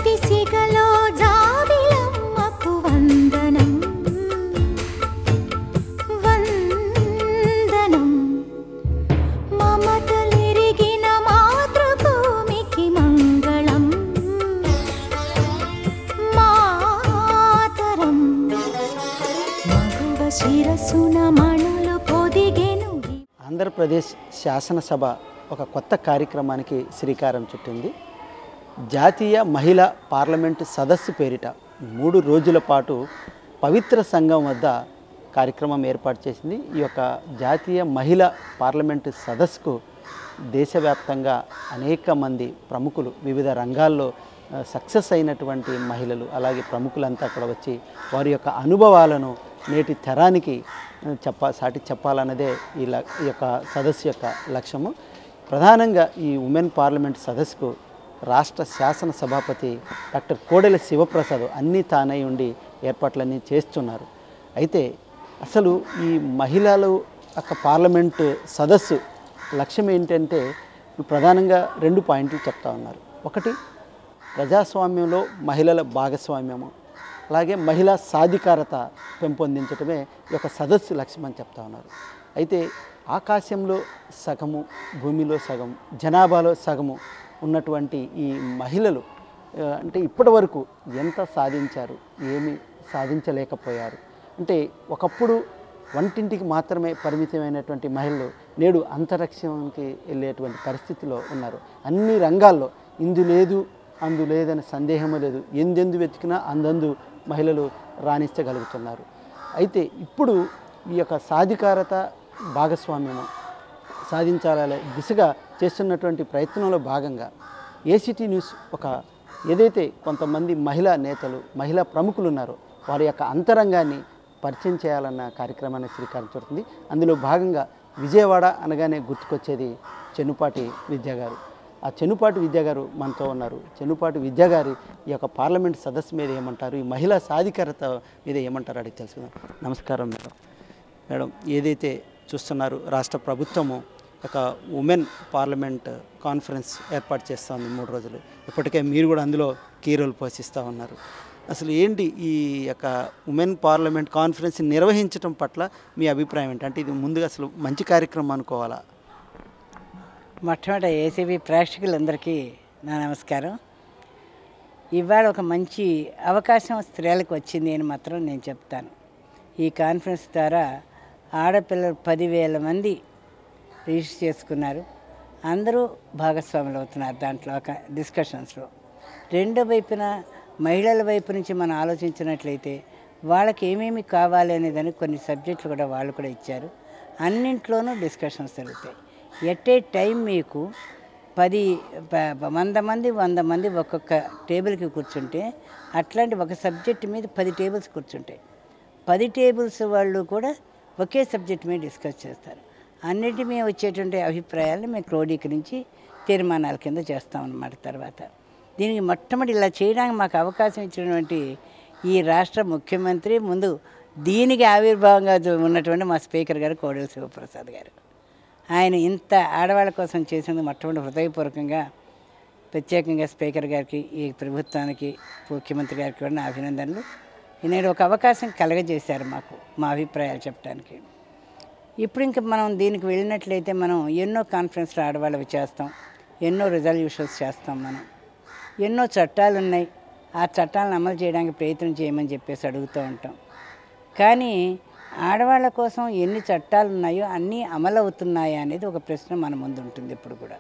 నీటి సిగలో జాబిలమ్మకు వందనం వందనం మమతలిరిగిన మాతృభూమికి మంగళం మాతరం మగువ శిరసున మణులు పొదిగెను ఆంధ్రప్రదేశ్ శాసనసభ ఒక కొత్త కార్యక్రమానికి శ్రీకారం చుట్టింది జాతీయ మహిళా పార్లమెంటు సదస్సు పేరిట మూడు రోజుల పాటు పవిత్ర సంఘం వద్ద కార్యక్రమం ఏర్పాటు చేసింది ఈ యొక్క జాతీయ మహిళా పార్లమెంటు సదస్సుకు దేశవ్యాప్తంగా అనేక మంది ప్రముఖులు వివిధ రంగాల్లో ఆ, సక్సెస్ అయినటువంటి మహిళలు అలాగే ప్రముఖులంతా అక్కడ వచ్చి వారి యొక్క అనుభవాలను నేటి తరానికి ఆ, చెప్ప సాటి చెప్పాలన్నదే ఈ ల ఈ యొక్క సదస్సు యొక్క లక్ష్యము ప్రధానంగా ఈ ఉమెన్ పార్లమెంట్ సదస్సుకు రాష్ట్ర శాసన సభాపతి డాక్టర్ కోడెల శివప్రసాద్ అన్నీ తానై ఉండి ఏర్పాట్లన్నీ చేస్తున్నారు అయితే అసలు ఈ మహిళలు యొక్క పార్లమెంటు సదస్సు లక్ష్యం ఏంటంటే ప్రధానంగా రెండు పాయింట్లు చెప్తా ఉన్నారు ఒకటి ప్రజాస్వామ్యంలో మహిళల భాగస్వామ్యము అలాగే మహిళా సాధికారత పెంపొందించడమే ఈ యొక్క సదస్సు లక్ష్యం అని చెప్తా ఉన్నారు అయితే ఆకాశంలో సగము భూమిలో సగం జనాభాలో సగము ఉన్నటువంటి ఈ మహిళలు ఆ, అంటే ఇప్పటి వరకు ఎంత సాధించారు ఏమి సాధించలేకపోయారు అంటే ఒకప్పుడు వంటింటికి మాత్రమే పరిమితమైనటువంటి మహిళలు నేడు అంతరిక్షంకి వెళ్ళేటువంటి పరిస్థితిలో ఉన్నారు అన్ని రంగాల్లో ఇందు లేదు అందు లేదని సందేహము లేదు ఎందెందు వెతికినా అందందు మహిళలు రాణించగలుగుతున్నారు అయితే ఇప్పుడు ఈ యొక్క సాధికారత భాగస్వామ్యము సాధించాలనే దిశగా చేస్తున్నటువంటి ప్రయత్నంలో భాగంగా ఏసీటీ న్యూస్ ఒక ఏదైతే కొంతమంది మహిళా నేతలు మహిళా ప్రముఖులు ఉన్నారో వారి యొక్క అంతరంగాన్ని పరిచయం చేయాలన్న కార్యక్రమాన్ని శ్రీకారం చుడుతుంది అందులో భాగంగా విజయవాడ అనగానే గుర్తుకొచ్చేది చెన్నుపాటి విద్యా గారు ఆ చెన్నుపాటి విద్యా గారు మనతో ఉన్నారు చెన్నుపాటి విద్యా గారి ఈ యొక్క పార్లమెంట్ సదస్సు మీద ఏమంటారు ఈ మహిళా సాధికారత మీద ఏమంటారు అడిగి తెలుసుకుందాం నమస్కారం మేడం మేడం ఏదైతే చూస్తున్నారు రాష్ట్ర ప్రభుత్వము ఒక ఉమెన్ పార్లమెంట్ కాన్ఫరెన్స్ ఏర్పాటు చేస్తూ ఉంది మూడు రోజులు ఇప్పటికే మీరు కూడా అందులో కీ రోల్ పోషిస్తూ ఉన్నారు అసలు ఏంటి ఈ యొక్క ఉమెన్ పార్లమెంట్ కాన్ఫరెన్స్ నిర్వహించడం పట్ల మీ అభిప్రాయం ఏంటి అంటే ఇది ముందుగా అసలు మంచి కార్యక్రమం అనుకోవాలా మొట్టమొదట ఏసీబీ ప్రేక్షకులందరికీ నా నమస్కారం ఇవాళ ఒక మంచి అవకాశం స్త్రీలకు వచ్చింది అని మాత్రం నేను చెప్తాను ఈ కాన్ఫరెన్స్ ద్వారా ఆడపిల్లలు పదివేల మంది రిజిస్టర్ చేసుకున్నారు అందరూ భాగస్వాములు అవుతున్నారు దాంట్లో ఒక డిస్కషన్స్లో రెండో వైపున మహిళల వైపు నుంచి మనం ఆలోచించినట్లయితే వాళ్ళకి ఏమేమి కావాలి అనేదని కొన్ని సబ్జెక్టులు కూడా వాళ్ళు కూడా ఇచ్చారు అన్నింట్లోనూ డిస్కషన్స్ జరుగుతాయి ఎట్ ఏ టైం మీకు పది ప- ప- వంద మంది వంద మంది ఒక్కొక్క టేబుల్కి కూర్చుంటే అట్లాంటి ఒక సబ్జెక్ట్ మీద పది టేబుల్స్ కూర్చుంటాయి పది టేబుల్స్ వాళ్ళు కూడా ఒకే సబ్జెక్ట్ మీద డిస్కస్ చేస్తారు అన్నిటి మీద వచ్చేటువంటి అభిప్రాయాలను మేము క్రోడీకరించి తీర్మానాల కింద చేస్తాం అన్నమాట తర్వాత దీనికి మొట్టమొదటి ఇలా చేయడానికి మాకు అవకాశం ఇచ్చినటువంటి ఈ రాష్ట్ర ముఖ్యమంత్రి ముందు దీనికి ఆవిర్భావంగా ఉన్నటువంటి మా స్పీకర్ గారు కోడెల శివప్రసాద్ గారు ఆయన ఇంత ఆడవాళ్ళ కోసం చేసినందుకు మొట్టమొదటి హృదయపూర్వకంగా ప్రత్యేకంగా స్పీకర్ గారికి ఈ ప్రభుత్వానికి ముఖ్యమంత్రి గారికి కూడా నా అభినందనలు నేడు ఒక అవకాశం కలగజేశారు మాకు మా అభిప్రాయాలు చెప్పడానికి ఇప్పుడు ఇంక మనం దీనికి వెళ్ళినట్లయితే మనం ఎన్నో కాన్ఫరెన్స్లు ఆడవాళ్ళవి చేస్తాం ఎన్నో రిజల్యూషన్స్ చేస్తాం మనం ఎన్నో చట్టాలు ఉన్నాయి ఆ చట్టాలను అమలు చేయడానికి ప్రయత్నం చేయమని చెప్పేసి అడుగుతూ ఉంటాం కానీ ఆడవాళ్ళ కోసం ఎన్ని చట్టాలు ఉన్నాయో అన్నీ అమలు అవుతున్నాయా అనేది ఒక ప్రశ్న మన ముందు ఉంటుంది ఇప్పుడు కూడా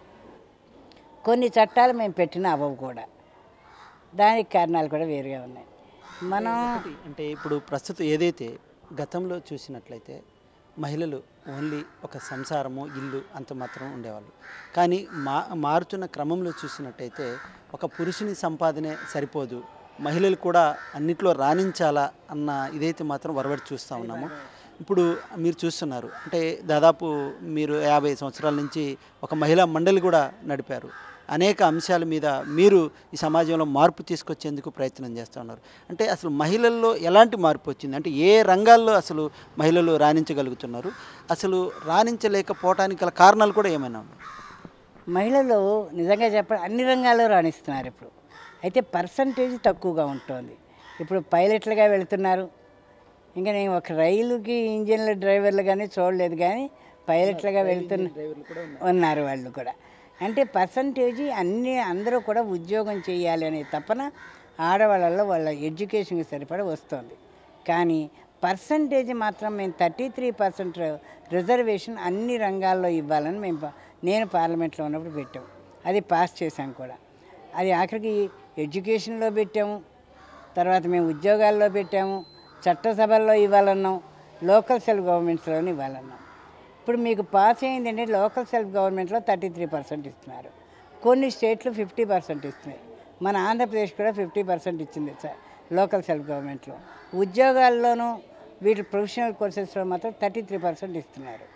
కొన్ని చట్టాలు మేము పెట్టిన అవ్వవు కూడా దానికి కారణాలు కూడా వేరుగా ఉన్నాయి మనం ఒకటి అంటే ఇప్పుడు ప్రస్తుతం ఏదైతే గతంలో చూసినట్లయితే మహిళలు ఓన్లీ ఒక సంసారము ఇల్లు అంత మాత్రం ఉండేవాళ్ళు కానీ మా మారుతున్న క్రమంలో చూసినట్టయితే ఒక పురుషుని సంపాదనే సరిపోదు మహిళలు కూడా అన్నిట్లో రాణించాలా అన్న ఇదైతే మాత్రం వరవడి చూస్తూ ఉన్నాము ఇప్పుడు మీరు చూస్తున్నారు అంటే దాదాపు మీరు యాభై సంవత్సరాల నుంచి ఒక మహిళా మండలి కూడా నడిపారు అనేక అంశాల మీద మీరు ఈ సమాజంలో మార్పు తీసుకొచ్చేందుకు ప్రయత్నం చేస్తూ ఉన్నారు అంటే అసలు మహిళల్లో ఎలాంటి మార్పు వచ్చింది అంటే ఏ రంగాల్లో అసలు మహిళలు రాణించగలుగుతున్నారు అసలు రాణించలేకపోవటానికి గల కారణాలు కూడా ఏమైనా ఉన్నాయి మహిళలు నిజంగా చెప్ప అన్ని రంగాల్లో రాణిస్తున్నారు ఇప్పుడు అయితే పర్సంటేజ్ తక్కువగా ఉంటుంది ఇప్పుడు పైలట్లుగా వెళుతున్నారు ఇంకా నేను ఒక రైలుకి ఇంజన్ల డ్రైవర్లు కానీ చూడలేదు కానీ పైలట్లుగా వెళ్తున్న ఉన్నారు వాళ్ళు కూడా అంటే పర్సంటేజ్ అన్ని అందరూ కూడా ఉద్యోగం చేయాలి అనే తపన ఆడవాళ్ళలో వాళ్ళ ఎడ్యుకేషన్కి సరిపడా వస్తుంది కానీ పర్సంటేజ్ మాత్రం మేము థర్టీ త్రీ పర్సెంట్ రిజర్వేషన్ అన్ని రంగాల్లో ఇవ్వాలని మేము ప- నేను పార్లమెంట్లో ఉన్నప్పుడు పెట్టాం అది పాస్ చేశాం కూడా అది ఆఖరికి ఎడ్యుకేషన్లో పెట్టాము తర్వాత మేము ఉద్యోగాల్లో పెట్టాము చట్టసభల్లో ఇవ్వాలన్నాం లోకల్ సెల్ఫ్ గవర్నమెంట్స్లోని ఇవ్వాలన్నాం ఇప్పుడు మీకు పాస్ అయిందంటే లోకల్ సెల్ఫ్ గవర్నమెంట్లో థర్టీ త్రీ పర్సెంట్ ఇస్తున్నారు కొన్ని స్టేట్లు ఫిఫ్టీ పర్సెంట్ ఇస్తున్నాయి మన ఆంధ్రప్రదేశ్ కూడా ఫిఫ్టీ పర్సెంట్ ఇచ్చింది సార్ లోకల్ సెల్ఫ్ గవర్నమెంట్లో ఉద్యోగాల్లోనూ వీటి ప్రొఫెషనల్ కోర్సెస్లో మాత్రం థర్టీ త్రీ పర్సెంట్ ఇస్తున్నారు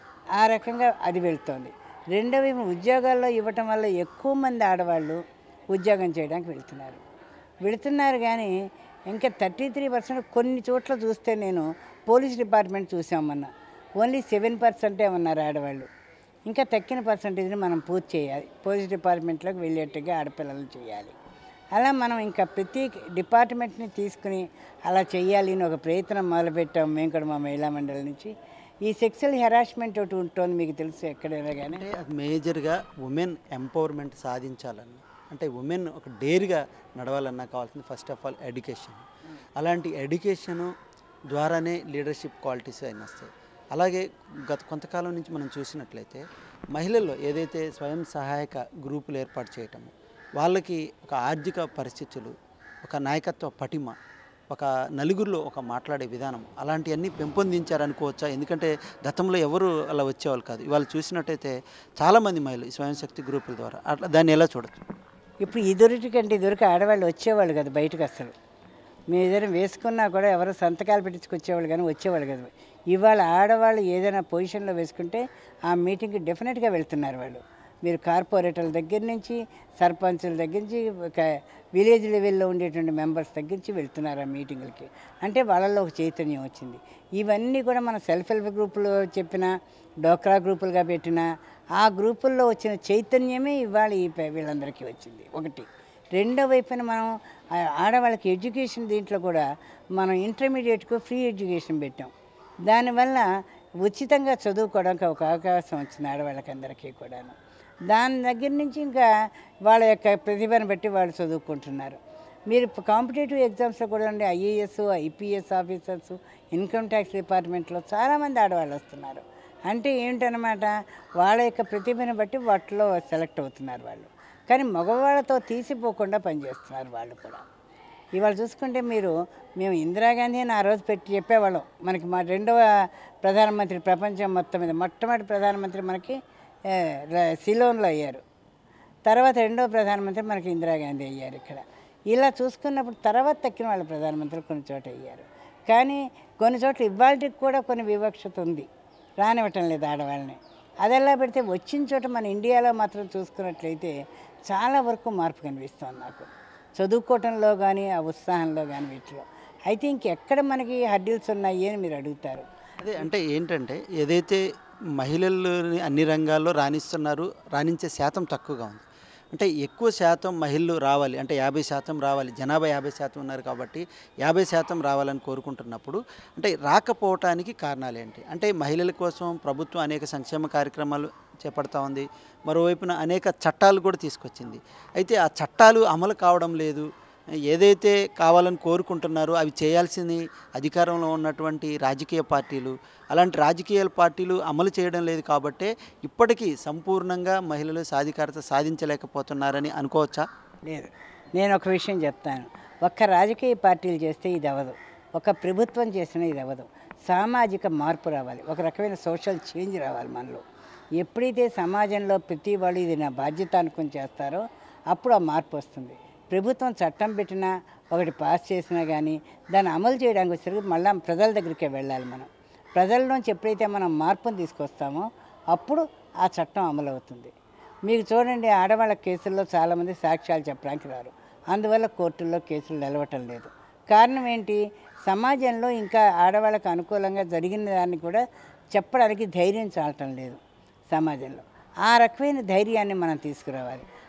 ఆ రకంగా అది వెళ్తోంది రెండవ ఉద్యోగాల్లో ఇవ్వటం వల్ల ఎక్కువ మంది ఆడవాళ్ళు ఉద్యోగం చేయడానికి వెళ్తున్నారు వెళుతున్నారు కానీ ఇంకా థర్టీ త్రీ పర్సెంట్ కొన్ని చోట్ల చూస్తే నేను పోలీస్ డిపార్ట్మెంట్ చూసామన్నా ఓన్లీ సెవెన్ పర్సెంటే ఉన్నారు ఆడవాళ్ళు ఇంకా తక్కిన పర్సంటేజ్ని మనం పూర్తి చేయాలి పోలీస్ డిపార్ట్మెంట్లోకి వెళ్ళేట్టుగా ఆడపిల్లలు చేయాలి అలా మనం ఇంకా ప్రతి డిపార్ట్మెంట్ని తీసుకుని అలా చేయాలి అని ఒక ప్రయత్నం మొదలుపెట్టాం మేము కూడా మా మహిళా మండలి నుంచి ఈ సెక్సువల్ హెరాస్మెంట్ ఒకటి ఉంటుంది మీకు తెలుసు ఎక్కడైనా కానీ అంటే అది మేజర్గా ఉమెన్ ఎంపవర్మెంట్ సాధించాలని అంటే ఉమెన్ ఒక డేర్గా నడవాలన్నా కావాల్సింది ఫస్ట్ ఆఫ్ ఆల్ ఎడ్యుకేషన్ అలాంటి ఎడ్యుకేషను ద్వారానే లీడర్షిప్ క్వాలిటీస్ అయిన వస్తాయి అలాగే గత కొంతకాలం నుంచి మనం చూసినట్లయితే మహిళల్లో ఏదైతే స్వయం సహాయక గ్రూపులు ఏర్పాటు చేయటము వాళ్ళకి ఒక ఆర్థిక పరిస్థితులు ఒక నాయకత్వ పటిమ ఒక నలుగురిలో ఒక మాట్లాడే విధానం అలాంటివన్నీ పెంపొందించారనుకోవచ్చా ఎందుకంటే గతంలో ఎవరు అలా వచ్చేవాళ్ళు కాదు ఇవాళ చూసినట్టయితే చాలామంది మహిళలు ఈ స్వయం శక్తి గ్రూపుల ద్వారా అట్లా దాన్ని ఎలా చూడొచ్చు ఇప్పుడు ఇదివరటి కంటే ఇదివరకు ఆడవాళ్ళు వచ్చేవాళ్ళు కదా బయటకు అసలు మేము ఏదైనా వేసుకున్నా కూడా ఎవరు సంతకాలు పెట్టించుకొచ్చేవాళ్ళు కానీ వచ్చేవాళ్ళు కదా ఇవాళ ఆడవాళ్ళు ఏదైనా పొజిషన్లో వేసుకుంటే ఆ మీటింగ్కి డెఫినెట్గా వెళ్తున్నారు వాళ్ళు మీరు కార్పొరేటర్ల దగ్గర నుంచి సర్పంచుల దగ్గర నుంచి ఒక విలేజ్ లెవెల్లో ఉండేటువంటి మెంబర్స్ దగ్గర నుంచి వెళ్తున్నారు ఆ మీటింగులకి అంటే వాళ్ళల్లో ఒక చైతన్యం వచ్చింది ఇవన్నీ కూడా మన సెల్ఫ్ హెల్ప్ గ్రూపులో చెప్పిన డోక్రా గ్రూపులుగా పెట్టిన ఆ గ్రూపుల్లో వచ్చిన చైతన్యమే ఇవాళ ఈ ప- వీళ్ళందరికీ వచ్చింది ఒకటి రెండో వైపున మనం ఆ ఆడవాళ్ళకి ఎడ్యుకేషన్ దీంట్లో కూడా మనం ఇంటర్మీడియట్కు ఫ్రీ ఎడ్యుకేషన్ పెట్టాం దానివల్ల ఉచితంగా చదువుకోవడానికి ఒక అవకాశం వచ్చింది ఆడవాళ్ళకి అందరికీ కూడాను దాని దగ్గర నుంచి ఇంకా వాళ్ళ యొక్క ప్రతిభను బట్టి వాళ్ళు చదువుకుంటున్నారు మీరు కాంపిటేటివ్ ఎగ్జామ్స్లో కూడా ఉండే IAS IPS officers income tax డిపార్ట్మెంట్లో చాలామంది ఆడవాళ్ళు వస్తున్నారు అంటే ఏంటన్నమాట వాళ్ళ యొక్క ప్రతిభను బట్టి వాటిలో సెలెక్ట్ అవుతున్నారు వాళ్ళు కానీ మగవాళ్ళతో తీసిపోకుండా పనిచేస్తున్నారు వాళ్ళు కూడా ఇవాళ చూసుకుంటే మీరు మేము ఇందిరాగాంధీ అని ఆ రోజు పెట్టి చెప్పేవాళ్ళం మనకి మా రెండవ ప్రధానమంత్రి ప్రపంచం మొత్తం మీద మొట్టమొదటి ప్రధానమంత్రి మనకి ఏ, ర- సిలోన్లో అయ్యారు తర్వాత రెండవ ప్రధానమంత్రి మనకి ఇందిరాగాంధీ అయ్యారు ఇక్కడ ఇలా చూసుకున్నప్పుడు తర్వాత తక్కిన వాళ్ళ ప్రధానమంత్రులు కొన్ని చోట అయ్యారు కానీ కొన్ని చోట్ల ఇవాళకి కూడా కొన్ని వివక్షత ఉంది రానివ్వటం లేదు ఆడవాళ్ళని అదెలా పెడితే వచ్చిన చోట మన ఇండియాలో మాత్రం చూసుకున్నట్లయితే చాలా వరకు మార్పు కనిపిస్తుంది నాకు చదువుకోవటంలో కానీ ఆ ఉత్సాహంలో కానీ వీటిలో అయితే ఇంకెక్కడ మనకి హడ్డిల్స్ ఉన్నాయి అని మీరు అడుగుతారు అదే అంటే ఏంటంటే ఏదైతే మహిళల్ని అన్ని రంగాల్లో రాణిస్తున్నారు రాణించే శాతం తక్కువగా ఉంది అంటే ఎక్కువ శాతం మహిళలు రావాలి అంటే యాభై శాతం రావాలి జనాభా యాభై శాతం ఉన్నారు కాబట్టి యాభై శాతం రావాలని కోరుకుంటున్నప్పుడు అంటే రాకపోవటానికి కారణాలు ఏంటి అంటే మహిళల కోసం ప్రభుత్వం అనేక సంక్షేమ కార్యక్రమాలు చేపడతా ఉంది మరోవైపున అనేక చట్టాలు కూడా తీసుకొచ్చింది అయితే ఆ చట్టాలు అమలు కావడం లేదు ఏదైతే కావాలని కోరుకుంటున్నారో అవి చేయాల్సింది అధికారంలో ఉన్నటువంటి రాజకీయ పార్టీలు అలాంటి రాజకీయ పార్టీలు అమలు చేయడం లేదు కాబట్టే ఇప్పటికీ సంపూర్ణంగా మహిళలు సాధికారత సాధించలేకపోతున్నారని అనుకోవచ్చా లేదు నేను ఒక విషయం చెప్తాను ఒక్క రాజకీయ పార్టీలు చేస్తే ఇది అవ్వదు ఒక ప్రభుత్వం చేసినా ఇది అవ్వదు సామాజిక మార్పు రావాలి ఒక రకమైన సోషల్ చేంజ్ రావాలి మనలో ఎప్పుడైతే సమాజంలో ప్రతి వాళ్ళు ఇది నా బాధ్యత అనుకుని చేస్తారో అప్పుడు ఆ మార్పు వస్తుంది ప్రభుత్వం చట్టం పెట్టినా ఒకటి పాస్ చేసినా కానీ దాన్ని అమలు చేయడానికి వచ్చేసరికి మళ్ళీ ప్రజల దగ్గరికే వెళ్ళాలి మనం ప్రజల్లోంచి ఎప్పుడైతే మనం మార్పును తీసుకొస్తామో అప్పుడు ఆ చట్టం అమలు అవుతుంది మీకు చూడండి ఆడవాళ్ళ కేసుల్లో చాలామంది సాక్ష్యాలు చెప్పడానికి రారు అందువల్ల కోర్టుల్లో కేసులు నిలవటం లేదు కారణం ఏంటి సమాజంలో ఇంకా ఆడవాళ్ళకు అనుకూలంగా జరిగిన దాన్ని కూడా చెప్పడానికి ధైర్యం చాలటం లేదు సమాజంలో ఆ రకమైన ధైర్యాన్ని మనం తీసుకురావాలి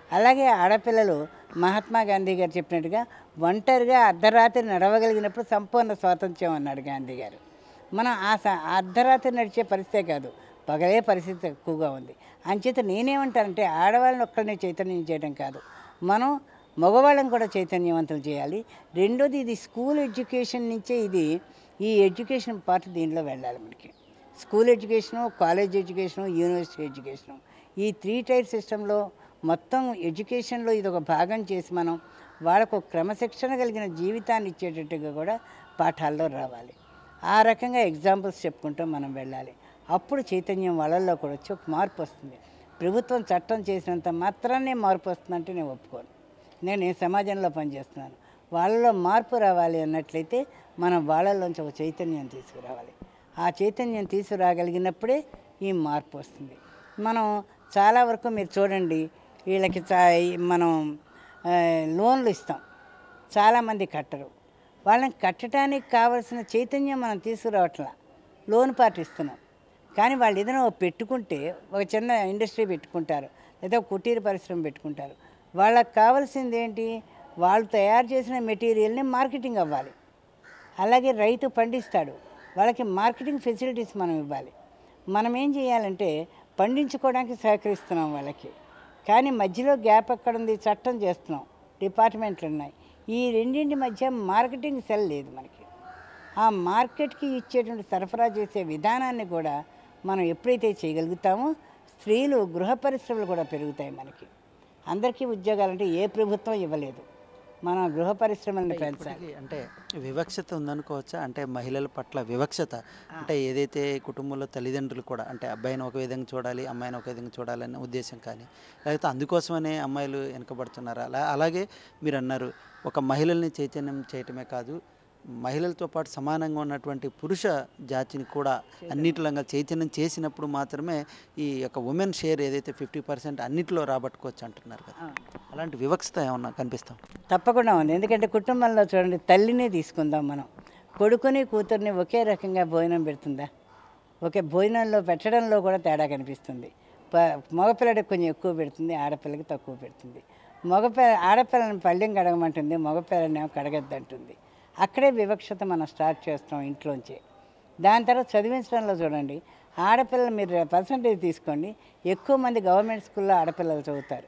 అలాగే ఆడపిల్లలు మహాత్మా గాంధీ గారు చెప్పినట్టుగా ఒంటరిగా అర్ధరాత్రి నడవగలిగినప్పుడు సంపూర్ణ స్వాతంత్ర్యం అన్నాడు గాంధీ గారు మనం ఆ స- ఆ అర్ధరాత్రి నడిచే పరిస్థితే కాదు పగలే పరిస్థితి ఎక్కువగా ఉంది అంచేత నేనేమంటానంటే ఆడవాళ్ళని ఒక్కరిని చైతన్యం చేయడం కాదు మనం మగవాళ్ళని కూడా చైతన్యవంతం చేయాలి రెండోది ఇది స్కూల్ ఎడ్యుకేషన్ నుంచే ఇది ఈ ఎడ్యుకేషన్ పార్ట్ దీనిలో వెళ్ళాలి మనకి school education college education university education ఈ త్రీ టైర్ సిస్టంలో మొత్తం ఎడ్యుకేషన్లో ఇది ఒక భాగం చేసి మనం వాళ్ళకు ఒక క్రమశిక్షణ కలిగిన జీవితాన్ని ఇచ్చేటట్టుగా కూడా పాఠాల్లో రావాలి ఆ రకంగా ఎగ్జాంపుల్స్ చెప్పుకుంటూ మనం వెళ్ళాలి అప్పుడు చైతన్యం వాళ్ళల్లో కూడా వచ్చి ఒక మార్పు వస్తుంది ప్రభుత్వం చట్టం చేసినంత మాత్రాన్నే మార్పు వస్తుందంటే నేను ఒప్పుకోను నేను నేను సమాజంలో పనిచేస్తున్నాను వాళ్ళలో మార్పు రావాలి అన్నట్లయితే మనం వాళ్ళలోంచి ఒక చైతన్యం తీసుకురావాలి ఆ చైతన్యం తీసుకురాగలిగినప్పుడే ఈ మార్పు వస్తుంది మనం చాలా వరకు మీరు చూడండి వీళ్ళకి చా మనం ఆ, లోన్లు ఇస్తాం చాలామంది కట్టరు వాళ్ళని కట్టడానికి కావలసిన చైతన్యం మనం తీసుకురావట్లా లోన్ పార్ట్ ఇస్తున్నాం కానీ వాళ్ళు ఏదైనా ఒక పెట్టుకుంటే ఒక చిన్న ఇండస్ట్రీ పెట్టుకుంటారు లేదా ఒక కుటీర పరిశ్రమ పెట్టుకుంటారు వాళ్ళకి కావాల్సింది ఏంటి వాళ్ళు తయారు చేసిన మెటీరియల్ని మార్కెటింగ్ అవ్వాలి అలాగే రైతు పండిస్తాడు వాళ్ళకి మార్కెటింగ్ ఫెసిలిటీస్ మనం ఇవ్వాలి మనం ఏం చేయాలంటే పండించుకోవడానికి సహకరిస్తున్నాం వాళ్ళకి కానీ మధ్యలో గ్యాప్ ఎక్కడ ఉంది చట్టం చేస్తున్నాం డిపార్ట్మెంట్లు ఉన్నాయి ఈ రెండింటి మధ్య మార్కెటింగ్ సెల్ లేదు మనకి ఆ మార్కెట్కి ఇచ్చేటువంటి సరఫరా చేసే విధానాన్ని కూడా మనం ఎప్పుడైతే చేయగలుగుతామో స్త్రీలు గృహ పరిశ్రమలు కూడా పెరుగుతాయి మనకి అందరికీ ఉద్యోగాలంటే ఏ ప్రభుత్వం ఇవ్వలేదు మనం గృహ పరిశ్రమలను పెంచాలి ఇప్పటికీ అంటే వివక్షత ఉందనుకోవచ్చా అంటే మహిళల పట్ల వివక్షత అంటే ఏదైతే కుటుంబంలో తల్లిదండ్రులు కూడా అంటే అబ్బాయిని ఒక విధంగా చూడాలి అమ్మాయిని ఒక విధంగా చూడాలనే ఉద్దేశం కానీ లేకపోతే అందుకోసమనే అమ్మాయిలు వెనుకబడుతున్నారు అలా అలాగే మీరు అన్నారు ఒక మహిళల్ని చైతన్యం చేయటమే కాదు మహిళలతో పాటు సమానంగా ఉన్నటువంటి పురుష జాతిని కూడా అన్నిటిలంగా చైతన్యం చేసినప్పుడు మాత్రమే ఈ యొక్క ఉమెన్ షేర్ ఏదైతే ఫిఫ్టీ పర్సెంట్ అన్నిటిలో రాబట్టుకోవచ్చు అంటున్నారు కదా అలాంటి వివక్షత ఏమన్నా కనిపిస్తాం తప్పకుండా ఉంది ఎందుకంటే కుటుంబంలో చూడండి తల్లినే తీసుకుందాం మనం కొడుకుని కూతుర్ని ఒకే రకంగా భోజనం పెడుతుందా ఒకే భోజనంలో పెట్టడంలో కూడా తేడా కనిపిస్తుంది ప మగపిల్లడికి కొంచెం ఎక్కువ పెడుతుంది ఆడపిల్లకి తక్కువ పెడుతుంది మగపిల్ల ఆడపిల్లని పళ్ళెం కడగమంటుంది మగపిల్లని ఏమో కడగద్దంటుంది అక్కడే వివక్షత మనం స్టార్ట్ చేస్తాం ఇంట్లోంచి దాని తర్వాత చదివించడంలో చూడండి ఆడపిల్లలు మీరు పర్సంటేజ్ తీసుకోండి ఎక్కువ మంది గవర్నమెంట్ స్కూల్లో ఆడపిల్లలు చదువుతారు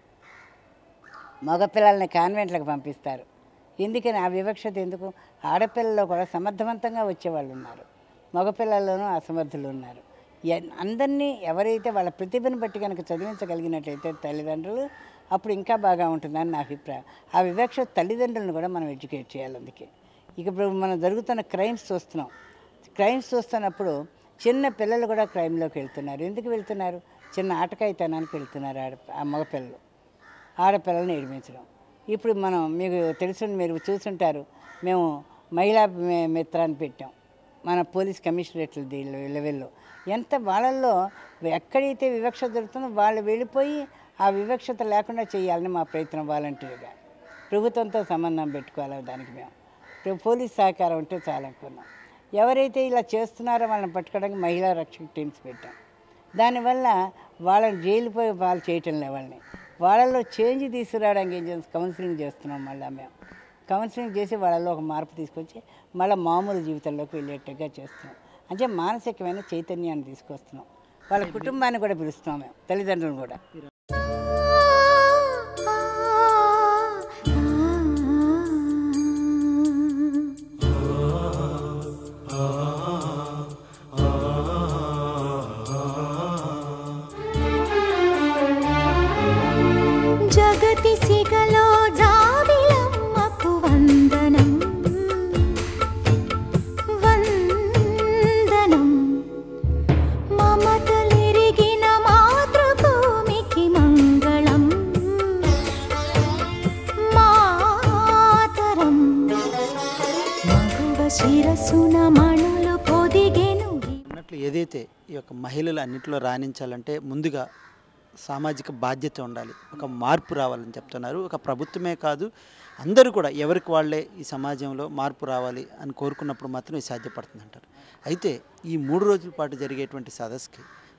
మగపిల్లల్ని కాన్వెంట్లకు పంపిస్తారు ఎందుకని ఆ వివక్షత ఎందుకు ఆడపిల్లల్లో కూడా సమర్థవంతంగా వచ్చేవాళ్ళు ఉన్నారు మగపిల్లల్లోనూ అసమర్థులు ఉన్నారు ఎన్- అందరినీ ఎవరైతే వాళ్ళ ప్రతిభను బట్టి కనుక చదివించగలిగినట్లయితే తల్లిదండ్రులు అప్పుడు ఇంకా బాగా ఉంటుందని నా అభిప్రాయం ఆ వివక్ష తల్లిదండ్రులను కూడా మనం ఎడ్యుకేట్ చేయాలి అందుకే ఇక ఇప్పుడు మనం జరుగుతున్న క్రైమ్స్ చూస్తున్నాం క్రైమ్స్ చూస్తున్నప్పుడు చిన్న పిల్లలు కూడా క్రైమ్లోకి వెళ్తున్నారు ఎందుకు వెళ్తున్నారు చిన్న ఆటకాయితనానికి వెళ్తున్నారు ఆడ ఆ మగపిల్లలు ఆడపిల్లల్ని ఏడిపించడం ఇప్పుడు మనం మీకు తెలుసు మీరు చూసుంటారు మేము మహిళా మి- మిత్రాన్ని పెట్టాం మన పోలీస్ కమిషనరేట్ల దీనిలో లెవెల్లో ఎంత వాళ్ళల్లో ఎక్కడైతే వివక్ష జరుగుతుందో వాళ్ళు వెళ్ళిపోయి ఆ వివక్షత లేకుండా చేయాలని మా ప్రయత్నం వాలంటీర్గా ప్రభుత్వంతో సంబంధం పెట్టుకోవాలి దానికి మేము ఇప్పుడు పోలీస్ సహకారం ఉంటే చాలనుకున్నాం ఎవరైతే ఇలా చేస్తున్నారో వాళ్ళని పట్టుకోవడానికి మహిళా రక్షక టీమ్స్ పెట్టాం దానివల్ల వాళ్ళని జైలు పోయి వాళ్ళు చేయటం లే వాళ్ళని వాళ్ళలో చేంజ్ తీసుకురావడానికి ఏం చేస్తాం కౌన్సిలింగ్ చేస్తున్నాం మళ్ళీ మేము కౌన్సిలింగ్ చేసి వాళ్ళలో ఒక మార్పు తీసుకొచ్చి మళ్ళీ మామూలు జీవితంలోకి వెళ్ళేట్టుగా చేస్తున్నాం అంటే మానసికమైన చైతన్యాన్ని తీసుకొస్తున్నాం వాళ్ళ కుటుంబాన్ని కూడా పిలుస్తున్నాం మేము తల్లిదండ్రులను కూడా జగతి సిగలో జాబిలమ్మకు వందనం వందనం మమతలిరిగిన మాతృభూమికి మంగళం మాతరం మగువ శిరసున మణులు పొదిగెను అన్నట్లు ఏదైతే ఈ యొక్క మహిళలు అన్నింటిలో రాణించాలంటే ముందుగా సామాజిక బాధ్యత ఉండాలి ఒక మార్పు రావాలని చెప్తున్నారు ఒక ప్రభుత్వమే కాదు అందరూ కూడా ఎవరికి వాళ్ళే ఈ సమాజంలో మార్పు రావాలి అని కోరుకున్నప్పుడు మాత్రం ఇది సాధ్యపడుతుంది అంటారు అయితే ఈ మూడు రోజుల పాటు జరిగేటువంటి సదస్సుకి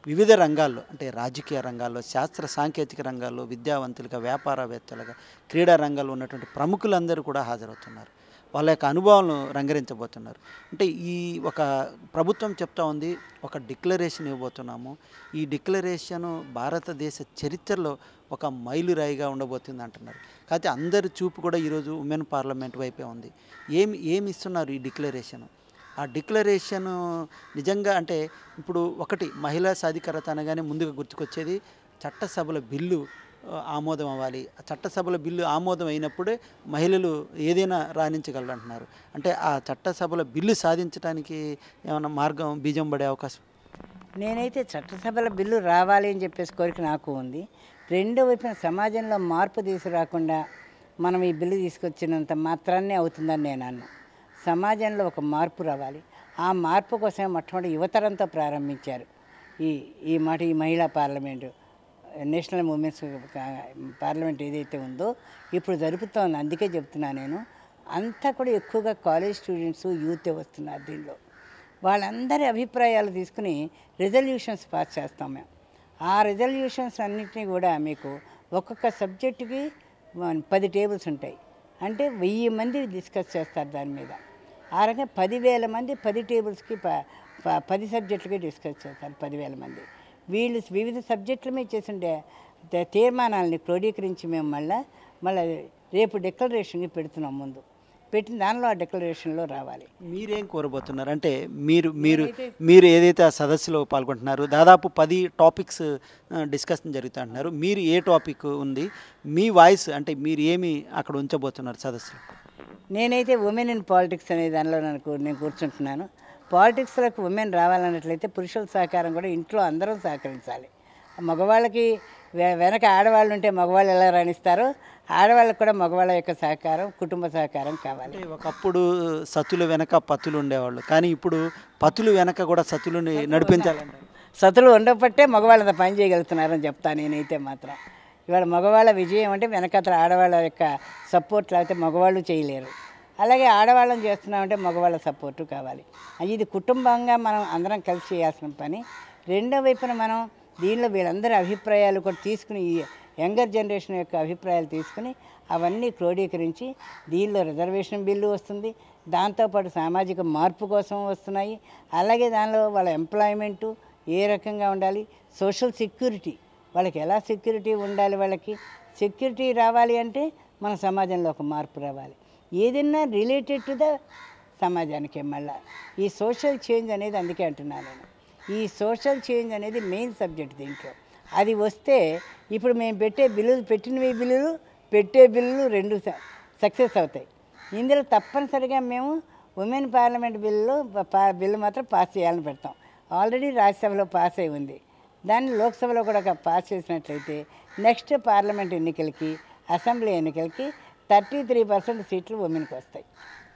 వివిధ రంగాల్లో అంటే రాజకీయ రంగాల్లో శాస్త్ర సాంకేతిక రంగాల్లో విద్యావంతులుగా వ్యాపారవేత్తలుగా క్రీడా రంగాల్లో ఉన్నటువంటి ప్రముఖులందరూ కూడా హాజరవుతున్నారు వాళ్ళ యొక్క అనుభవాలను రంగరించబోతున్నారు అంటే ఈ ఒక ప్రభుత్వం చెప్తా ఉంది ఒక డిక్లరేషన్ ఇవ్వబోతున్నాము ఈ డిక్లరేషన్ భారతదేశ చరిత్రలో ఒక మైలురాయిగా ఉండబోతుంది అంటున్నారు కాకపోతే అందరి చూపు కూడా ఈరోజు ఉమెన్ పార్లమెంట్ వైపే ఉంది ఏమి ఏమి ఇస్తున్నారు ఈ డిక్లరేషన్ ఆ డిక్లరేషన్ నిజంగా అంటే ఇప్పుడు ఒకటి మహిళా సాధికారత అనగానే ముందుగా గుర్తుకొచ్చేది చట్టసభల బిల్లు ఆ, ఆమోదం అవ్వాలి ఆ చట్టసభల బిల్లు ఆమోదం అయినప్పుడే మహిళలు ఏదైనా రాణించగలరు అంటున్నారు అంటే ఆ చట్టసభల బిల్లు సాధించడానికి ఏమైనా మార్గం బీజం పడే అవకాశం నేనైతే చట్టసభల బిల్లు రావాలి అని చెప్పేసి కోరిక నాకు ఉంది రెండో వైపున సమాజంలో మార్పు తీసుకురాకుండా మనం ఈ బిల్లు తీసుకొచ్చినంత మాత్రాన్నే అవుతుందని నేను అన్నా సమాజంలో ఒక మార్పు రావాలి ఆ మార్పు కోసమే మొట్టమొదటి యువతరంతో ప్రారంభించారు ఈ ఈ మాట ఈ మహిళా పార్లమెంటు నేషనల్ ఉమెన్స్ పార్లమెంట్ ఏదైతే ఉందో ఇప్పుడు జరుపుతోంది అందుకే చెప్తున్నా నేను అంతా కూడా ఎక్కువగా కాలేజ్ స్టూడెంట్స్ యూతే వస్తున్నారు దీనిలో వాళ్ళందరి అభిప్రాయాలు తీసుకుని రిజల్యూషన్స్ పాస్ చేస్తాం మేము ఆ రిజల్యూషన్స్ అన్నింటినీ కూడా మీకు ఒక్కొక్క సబ్జెక్టుకి వన్- పది టేబుల్స్ ఉంటాయి అంటే వెయ్యి మంది డిస్కస్ చేస్తారు దాని మీద ఆ రకంగా పదివేల మంది పది టేబుల్స్కి ప ప- పది సబ్జెక్టులకి డిస్కస్ చేస్తారు పదివేల మంది వీళ్ళు వివిధ సబ్జెక్టుల మీద చేసిండే తే- తీర్మానాలని క్రోడీకరించి మేము మళ్ళీ మళ్ళీ రేపు డిక్లరేషన్కి పెడుతున్నాం ముందు పెట్టిన దానిలో ఆ డిక్లరేషన్లో రావాలి మీరేం కోరబోతున్నారు అంటే మీరు మీరు మీరు ఏదైతే ఆ సదస్సులో పాల్గొంటున్నారు దాదాపు పది టాపిక్స్ డిస్కషన్ జరుగుతా అంటున్నారు మీరు ఏ టాపిక్ ఉంది మీ వాయిస్ అంటే మీరు ఏమి అక్కడ ఉంచబోతున్నారు సదస్సులో నేనైతే ఉమెన్ ఇన్ పాలిటిక్స్ అనే దానిలో నాకు నేను కూర్చుంటున్నాను పాలిటిక్స్లోకి ఉమెన్ రావాలన్నట్లయితే పురుషుల సహకారం కూడా ఇంట్లో అందరం సహకరించాలి మగవాళ్ళకి వె- వెనక ఆడవాళ్ళు ఉంటే మగవాళ్ళు ఎలా రాణిస్తారో ఆడవాళ్ళకి కూడా మగవాళ్ళ యొక్క సహకారం కుటుంబ సహకారం కావాలి అంటే ఒకప్పుడు సతుల వెనక పతులు ఉండేవాళ్ళు కానీ ఇప్పుడు పతులు వెనక కూడా సతులని నడిపించాలంటారు సతులు ఉండబట్టే మగవాళ్ళు అంత పని చేయగలుగుతున్నారని చెప్తాను నేనైతే మాత్రం ఇవాళ మగవాళ్ళ విజయం అంటే వెనకతల ఆడవాళ్ళ యొక్క సపోర్ట్ లేకపోతే మగవాళ్ళు చేయలేరు అలాగే ఆడవాళ్ళని చేస్తున్నామంటే మగవాళ్ళ సపోర్టు కావాలి ఇది కుటుంబంగా మనం అందరం కలిసి చేయాల్సిన పని రెండో వైపున మనం దీనిలో వీళ్ళందరి అభిప్రాయాలు కూడా తీసుకుని ఈ యంగర్ జనరేషన్ యొక్క అభిప్రాయాలు తీసుకుని అవన్నీ క్రోడీకరించి దీనిలో రిజర్వేషన్ బిల్లు వస్తుంది దాంతోపాటు సామాజిక మార్పు కోసం వస్తున్నాయి అలాగే దానిలో వాళ్ళ ఎంప్లాయ్మెంటు ఏ రకంగా ఉండాలి సోషల్ సెక్యూరిటీ వాళ్ళకి ఎలా సెక్యూరిటీ ఉండాలి వాళ్ళకి సెక్యూరిటీ రావాలి అంటే మన సమాజంలో ఒక మార్పు రావాలి ఏదైనా రిలేటెడ్ టు ద సమాజానికి మళ్ళా ఈ సోషల్ చేంజ్ అనేది అందుకే అంటున్నాను నేను ఈ సోషల్ చేంజ్ అనేది మెయిన్ సబ్జెక్ట్ దీంట్లో అది వస్తే ఇప్పుడు మేము పెట్టే బిల్లులు పెట్టినవి బిల్లులు పెట్టే బిల్లులు రెండు సక్సెస్ అవుతాయి ఇందులో తప్పనిసరిగా మేము ఉమెన్ పార్లమెంట్ బిల్లు పా- బిల్లు మాత్రం పాస్ చేయాలని పెడతాం ఆల్రెడీ రాజ్యసభలో పాస్ అయి ఉంది దాన్ని లోక్సభలో కూడా ఒక పాస్ చేసినట్లయితే నెక్స్ట్ పార్లమెంట్ ఎన్నికలకి అసెంబ్లీ ఎన్నికలకి థర్టీ త్రీ పర్సెంట్ సీట్లు ఉమెన్కి వస్తాయి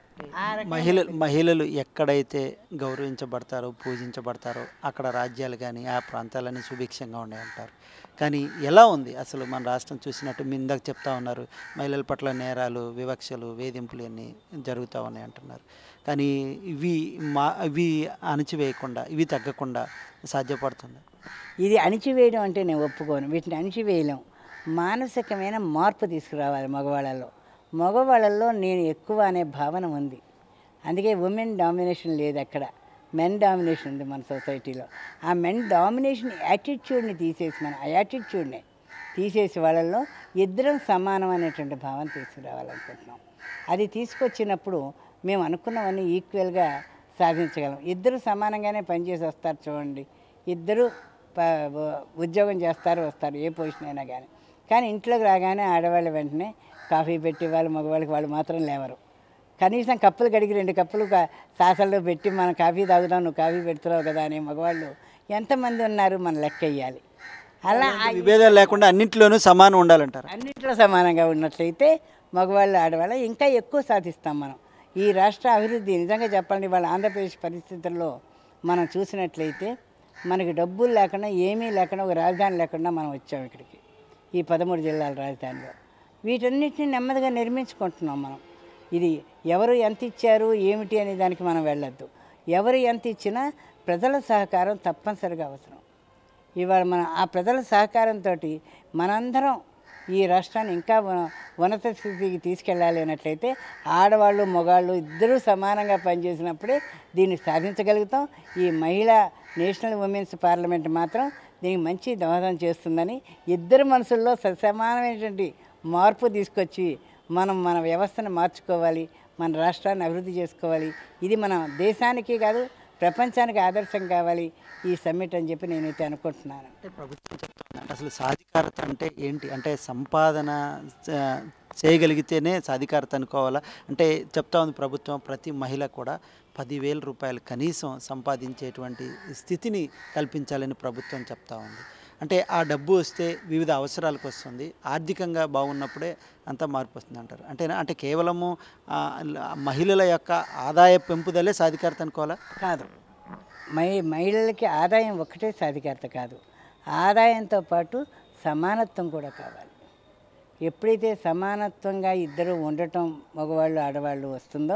ఆ రకంగా మహిళలు మహిళలు ఎక్కడైతే గౌరవించబడతారో పూజించబడతారో అక్కడ రాజ్యాలు కానీ ఆ ప్రాంతాలన్నీ సుభిక్షంగా ఉన్నాయంటారు కానీ ఎలా ఉంది అసలు మన రాష్ట్రం చూసినట్టు మీ ఇందాక చెప్తా ఉన్నారు మహిళల పట్ల నేరాలు వివక్షలు వేధింపులు అన్నీ జరుగుతూ ఉన్నాయి అంటున్నారు కానీ ఇవి మా ఇవి అణచివేయకుండా ఇవి తగ్గకుండా సాధ్యపడుతుంది ఇది అణిచివేయడం అంటే నేను ఒప్పుకోను వీటిని అణిచివేయలేం మానసికమైన మార్పు తీసుకురావాలి మగవాళ్ళలో మగవాళ్ళల్లో నేను ఎక్కువ అనే భావన ఉంది అందుకే ఉమెన్ డామినేషన్ లేదు అక్కడ మెన్ డామినేషన్ ఉంది మన సొసైటీలో ఆ మెన్ డామినేషన్ యాటిట్యూడ్ని తీసేసి మన ఆ యాటిట్యూడ్ని తీసేసి వాళ్ళల్లో ఇద్దరం సమానం అనేటువంటి భావన తీసుకురావాలనుకుంటున్నాం అది తీసుకొచ్చినప్పుడు మేము అనుకున్నవన్నీ ఈక్వల్గా సాధించగలం ఇద్దరు సమానంగానే పనిచేసి వస్తారు చూడండి ఇద్దరు ప ఉద్యోగం చేస్తారు వస్తారు ఏ పొజిషన్ అయినా కానీ కానీ ఇంట్లోకి రాగానే ఆడవాళ్ళు వెంటనే కాఫీ పెట్టి వాళ్ళు మగవాళ్ళకి వాళ్ళు మాత్రం లేవరు కనీసం కప్పులు కడిగి రెండు కప్పులు కా- సాసల్లో పెట్టి మనం కాఫీ తాగుదాం నువ్వు కాఫీ పెడుతున్నావు కదా అనే మగవాళ్ళు ఎంతమంది ఉన్నారు మన లెక్క వేయాలి అలా ఆ- విభేదాలు లేకుండా అన్నింటిలోనూ సమానం ఉండాలంటారు అన్నింటిలో సమానంగా ఉన్నట్లయితే మగవాళ్ళు ఆడవాళ్ళు ఇంకా ఎక్కువ సాధిస్తాం మనం ఈ రాష్ట్ర అభివృద్ధి నిజంగా చెప్పాలంటే వాళ్ళ ఆంధ్రప్రదేశ్ పరిస్థితుల్లో మనం చూసినట్లయితే మనకి డబ్బులు లేకుండా ఏమీ లేకుండా ఒక రాజధాని లేకుండా మనం వచ్చాం ఇక్కడికి ఈ పదమూడు జిల్లాల రాజధానిలో వీటన్నిటిని నెమ్మదిగా నిర్మించుకుంటున్నాం మనం ఇది ఎవరు ఎంత ఇచ్చారు ఏమిటి అనే దానికి మనం వెళ్ళొద్దు ఎవరు ఎంత ఇచ్చినా ప్రజల సహకారం తప్పనిసరిగా అవసరం ఇవాళ మన ఆ ప్రజల సహకారంతో మనందరం ఈ రాష్ట్రాన్ని ఇంకా ఉన- ఉన్నత స్థితికి తీసుకెళ్ళాలి అన్నట్లయితే ఆడవాళ్ళు మగవాళ్ళు ఇద్దరూ సమానంగా పనిచేసినప్పుడే దీన్ని సాధించగలుగుతాం ఈ మహిళా నేషనల్ ఉమెన్స్ పార్లమెంట్ మాత్రం దీనికి మంచి దోహదం చేస్తుందని ఇద్దరు మనసుల్లో సమానమైనటువంటి మార్పు తీసుకొచ్చి మనం మన వ్యవస్థను మార్చుకోవాలి మన రాష్ట్రాన్ని అభివృద్ధి చేసుకోవాలి ఇది మన దేశానికి కాదు ప్రపంచానికి ఆదర్శం కావాలి ఈ సమ్మిట్ అని చెప్పి నేనైతే అనుకుంటున్నాను అంటే ప్రభుత్వం చెప్తుంది అంటే అసలు సాధికారత అంటే ఏంటి అంటే సంపాదన చ- చేయగలిగితేనే సాధికారత అనుకోవాలా అంటే చెప్తా ఉంది ప్రభుత్వం ప్రతి మహిళ కూడా పదివేల రూపాయలు కనీసం సంపాదించేటువంటి స్థితిని కల్పించాలని ప్రభుత్వం చెప్తా ఉంది అంటే ఆ డబ్బు వస్తే వివిధ అవసరాలకు వస్తుంది ఆర్థికంగా బాగున్నప్పుడే అంతా మార్పు వస్తుంది అంటారు అంటే అంటే కేవలము ఆ, మహిళల యొక్క ఆదాయ పెంపుదలే సాధికారత అనుకోవాలా కాదు మహి మహిళలకి ఆదాయం ఒక్కటే సాధికారత కాదు ఆదాయంతో పాటు సమానత్వం కూడా కావాలి ఎప్పుడైతే సమానత్వంగా ఇద్దరు ఉండటం మగవాళ్ళు ఆడవాళ్ళు వస్తుందో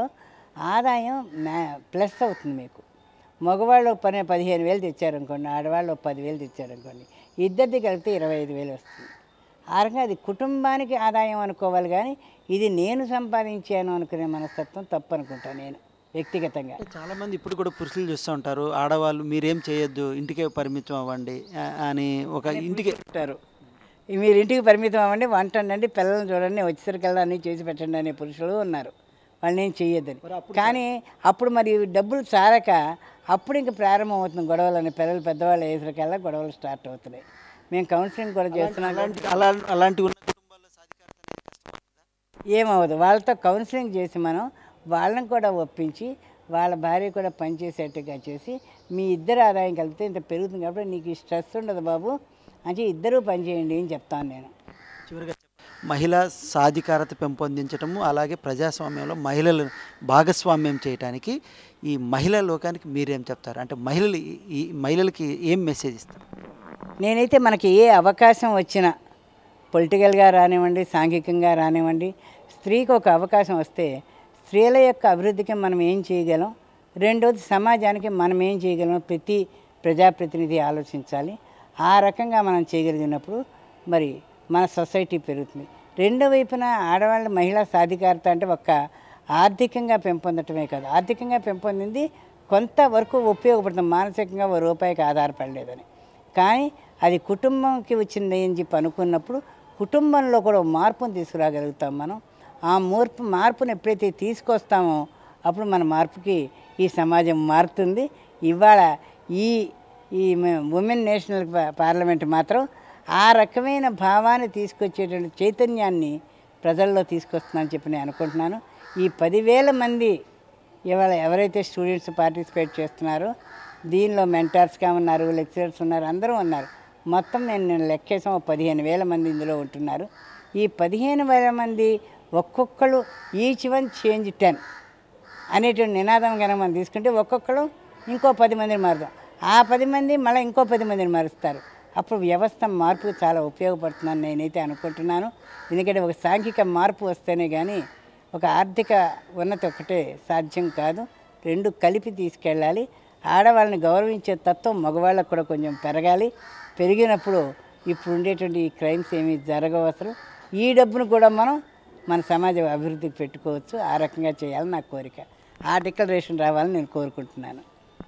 ఆదాయం మ్యా ప్లస్ అవుతుంది మీకు మగవాళ్ళు ఒక పని పదిహేను వేలు తెచ్చారనుకోండి ఆడవాళ్ళు ఒక పదివేలు తెచ్చారనుకోండి ఇద్దరిది కలిపితే ఇరవై ఐదు వేలు వస్తుంది ఆ రకంగా అది కుటుంబానికి ఆదాయం అనుకోవాలి కానీ ఇది నేను సంపాదించాను అనుకునే మనస్తత్వం తప్పు అనుకుంటాను నేను వ్యక్తిగతంగా అంటే చాలా మంది ఇప్పుడు కూడా పురుషులు చూస్తూ ఉంటారు ఆడవాళ్ళు మీరేం చేయొద్దు ఇంటికే పరిమితం అవ్వండి ఆ- అని ఒక ఇంటికి చెప్తారు మీరు ఇంటికి పరిమితం అవ్వండి వంట వండండి పిల్లల్ని చూడండి వచ్చేసరికల్లా అన్నీ చేసి పెట్టండి అనే పురుషులు ఉన్నారు వాళ్ళని ఏం చెయ్యొద్దని కానీ అప్పుడు మరి డబ్బులు చాలక అప్పుడు ఇంక ప్రారంభం అవుతుంది గొడవలు అని పిల్లలు పెద్దవాళ్ళు అయ్యేసరికల్లా గొడవలు స్టార్ట్ అవుతున్నాయి మేము కౌన్సిలింగ్ కూడా చేస్తున్నాం అలాంటి అలా అలాంటి ఉన్న కుటుంబాల్లో సాధికారత అనేది కష్టమవుతుందా? ఏమవ్వదు వాళ్ళతో కౌన్సిలింగ్ చేసి మనం వాళ్ళని కూడా ఒప్పించి వాళ్ళ భార్య కూడా పనిచేసేట్టుగా చేసి మీ ఇద్దరు ఆదాయం కలిపితే ఇంత పెరుగుతుంది కాబట్టి నీకు ఈ స్ట్రెస్ ఉండదు బాబు అంటే ఇద్దరూ పని చేయండి అని చెప్తాను నేను చివరిగా చెప్ప- మహిళా సాధికారత పెంపొందించడము అలాగే ప్రజాస్వామ్యంలో మహిళలను భాగస్వామ్యం చేయడానికి ఈ మహిళా లోకానికి మీరేం చెప్తారు అంటే మహిళలు ఈ- ఈ మహిళలకి ఏం మెసేజ్ ఇస్తారు నేనైతే మనకి ఏ అవకాశం వచ్చినా పొలిటికల్గా రానివ్వండి సాంఘికంగా రానివ్వండి స్త్రీకి ఒక అవకాశం వస్తే స్త్రీల యొక్క అభివృద్ధికి మనం ఏం చేయగలం రెండోది సమాజానికి మనం ఏం చేయగలం ప్రతి ప్రజాప్రతినిధి ఆలోచించాలి ఆ రకంగా మనం చేయగలిగినప్పుడు మరి మన సొసైటీ పెరుగుతుంది రెండో వైపున ఆడవాళ్ళ మహిళా సాధికారత అంటే ఒక్క ఆర్థికంగా పెంపొందటమే కాదు ఆర్థికంగా పెంపొందింది కొంతవరకు ఉపయోగపడుతుంది మానసికంగా ఓ రూపాయికి ఆధారపడలేదని కానీ అది కుటుంబంకి వచ్చింది అని చెప్పి అనుకున్నప్పుడు కుటుంబంలో కూడా ఓ మార్పును తీసుకురాగలుగుతాం మనం ఆ మార్పు మార్పును ఎప్పుడైతే తీసుకొస్తామో అప్పుడు మన మార్పుకి ఈ సమాజం మారుతుంది ఇవాళ ఈ ఈ ఉమెన్ నేషనల్ పా- పార్లమెంట్ మాత్రం ఆ రకమైన భావాన్ని తీసుకొచ్చేటువంటి చైతన్యాన్ని ప్రజల్లో తీసుకొస్తుందని చెప్పి నేను అనుకుంటున్నాను ఈ పదివేల మంది ఇవాళ ఎవరైతే స్టూడెంట్స్ పార్టిసిపేట్ చేస్తున్నారో దీనిలో మెంటార్స్గా ఉన్నారు లెక్చరర్స్ ఉన్నారు అందరూ ఉన్నారు మొత్తం నేను నేను లెక్కేసాం ఒక పదిహేను వేల మంది ఇందులో ఉంటున్నారు ఈ పదిహేను వేల మంది ఒక్కొక్కరు ఈచ్ వన్ చేంజ్ టెన్ అనేటువంటి నినాదం కనుక మనం తీసుకుంటే ఒక్కొక్కరు ఇంకో పది మందిని మారుతాం ఆ పది మంది మళ్ళీ ఇంకో పది మందిని మారుస్తారు అప్పుడు వ్యవస్థ మార్పు చాలా ఉపయోగపడుతుందని నేనైతే అనుకుంటున్నాను ఎందుకంటే ఒక సాంఘిక మార్పు వస్తేనే కానీ ఒక ఆర్థిక ఉన్నతి ఒకటే సాధ్యం కాదు రెండు కలిపి తీసుకెళ్ళాలి ఆడవాళ్ళని గౌరవించే తత్వం మగవాళ్ళకు కూడా కొంచెం పెరగాలి పెరిగినప్పుడు ఇప్పుడు ఉండేటువంటి ఈ క్రైమ్స్ ఏమీ జరగవు అసలు ఈ డబ్బును కూడా మనం మన సమాజ అభివృద్ధికి పెట్టుకోవచ్చు ఆ రకంగా చేయాలని నా కోరిక ఆ డిక్లరేషన్ రావాలని నేను కోరుకుంటున్నాను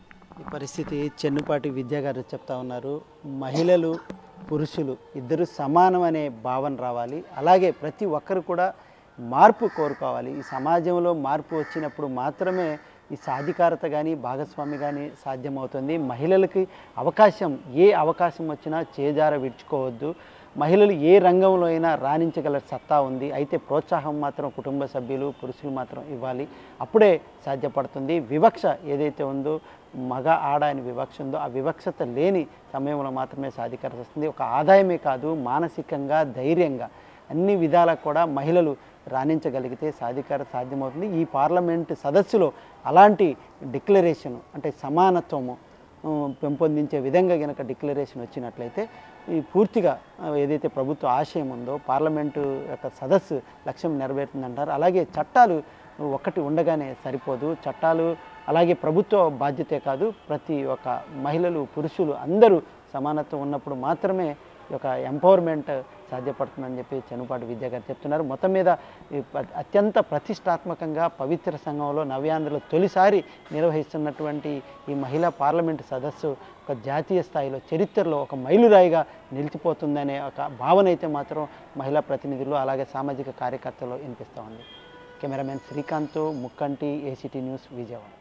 ఈ పరిస్థితి చెన్నుపాటి విద్యా గారు చెప్తా ఉన్నారు మహిళలు పురుషులు ఇద్దరు సమానం అనే భావన రావాలి అలాగే ప్రతి ఒక్కరు కూడా మార్పు కోరుకోవాలి ఈ సమాజంలో మార్పు వచ్చినప్పుడు మాత్రమే ఈ సాధికారత కానీ భాగస్వామి కానీ సాధ్యమవుతుంది మహిళలకి అవకాశం ఏ అవకాశం వచ్చినా చేజార విడుచుకోవద్దు మహిళలు ఏ రంగంలో అయినా రాణించగల సత్తా ఉంది అయితే ప్రోత్సాహం మాత్రం కుటుంబ సభ్యులు పురుషులు మాత్రం ఇవ్వాలి అప్పుడే సాధ్యపడుతుంది వివక్ష ఏదైతే ఉందో మగ ఆడ అని వివక్ష ఉందో ఆ వివక్షత లేని సమయంలో మాత్రమే సాధికారత వస్తుంది ఒక ఆదాయమే కాదు మానసికంగా ధైర్యంగా అన్ని విధాలా కూడా మహిళలు రాణించగలిగితే సాధికారత సాధ్యమవుతుంది ఈ పార్లమెంట్ సదస్సులో అలాంటి డిక్లరేషన్ అంటే సమానత్వము ఆ, పెంపొందించే విధంగా గనక డిక్లరేషన్ వచ్చినట్లయితే ఈ పూర్తిగా ఆ, ఏదైతే ప్రభుత్వ ఆశయం ఉందో పార్లమెంటు యొక్క సదస్సు లక్ష్యం నెరవేరుతుందంటారు అలాగే చట్టాలు ఒకటి ఉండగానే సరిపోదు చట్టాలు అలాగే ప్రభుత్వ బాధ్యతే కాదు ప్రతి ఒక్క మహిళలు పురుషులు అందరూ సమానత్వం ఉన్నప్పుడు మాత్రమే ఈ యొక్క ఎంపవర్మెంట్ సాధ్యపడుతుందని చెప్పి చెనుపాటి విద్య గారు చెప్తున్నారు మొత్తం మీద ఈ ప- అత్యంత ప్రతిష్టాత్మకంగా పవిత్ర సంఘంలో నవ్యాంధ్రలో తొలిసారి నిర్వహిస్తున్నటువంటి ఈ మహిళా పార్లమెంటు సదస్సు ఒక జాతీయ స్థాయిలో చరిత్రలో ఒక మైలురాయిగా నిలిచిపోతుందనే ఒక భావన అయితే మాత్రం మహిళా ప్రతినిధులు అలాగే సామాజిక కార్యకర్తలు వినిపిస్తూ ఉంది కెమెరామెన్ శ్రీకాంత్ ముక్కంటి ఏసీటీ న్యూస్ విజయవాడ